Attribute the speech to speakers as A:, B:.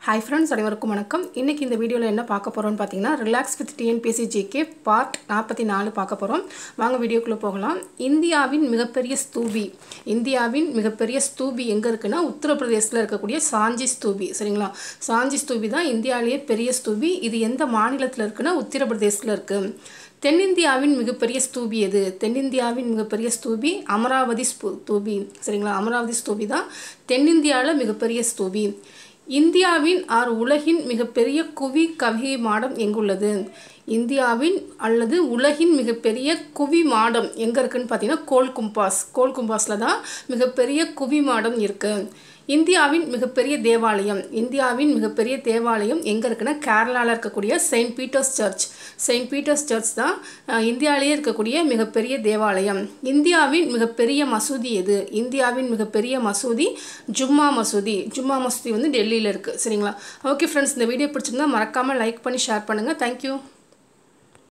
A: hi friends அனைவருக்கும் வணக்கம் இன்றைக்கி இந்த வீடியோவில் என்ன பார்க்க போகிறோம்னு பார்த்தீங்கன்னா relax with TNPSC GK part நாற்பத்தி நாலு பார்க்க போகிறோம் வாங்க வீடியோக்குள்ளே போகலாம் இந்தியாவின் மிகப்பெரிய ஸ்தூபி இந்தியாவின் மிகப்பெரிய ஸ்தூபி எங்கே இருக்குன்னா உத்தரப்பிரதேசத்தில் இருக்கக்கூடிய சாஞ்சி ஸ்தூபி சரிங்களா சாஞ்சி ஸ்தூபி தான் இந்தியாவிலேயே பெரிய ஸ்தூபி இது எந்த மாநிலத்தில் இருக்குன்னா உத்தரப்பிரதேசத்தில் இருக்குது தென்னிந்தியாவின் மிகப்பெரிய ஸ்தூபி எது தென்னிந்தியாவின் மிகப்பெரிய ஸ்தூபி அமராவதி ஸ்பூ- ஸ்தூபி சரிங்களா அமராவதி ஸ்தூபி தான் தென்னிந்தியாவில் மிகப்பெரிய ஸ்தூபி இந்தியாவின் ஆர் உலகின் மிகப்பெரிய குவி கவி மாடம் எங்குள்ளது இந்தியாவின் அல்லது உலகின் மிகப்பெரிய குவி மாடம் எங்கே இருக்குன்னு பார்த்தீங்கன்னா கோல் கும்பாஸ் கோல் கும்பாஸில் தான் மிகப்பெரிய குவி மாடம் இருக்குது இந்தியாவின் மிகப்பெரிய தேவாலயம் இந்தியாவின் மிகப்பெரிய தேவாலயம் எங்கே இருக்குன்னா கேரளாவில் இருக்கக்கூடிய Saint Peter's church Saint Peter's church தான் அஹ், இந்தியாவிலேயே இருக்கக்கூடிய மிகப்பெரிய தேவாலயம் இந்தியாவின் மிகப்பெரிய மசூதி எது இந்தியாவின் மிகப்பெரிய மசூதி ஜும்மா மசூதி ஜும்மா மசூதி வந்து டெல்லியில் இருக்குது சரிங்களா ஓகே ஃப்ரெண்ட்ஸ் இந்த வீடியோ பிடிச்சிருந்தா மறக்காமல் லைக் பண்ணி ஷேர் பண்ணுங்கள் தேங்க்யூ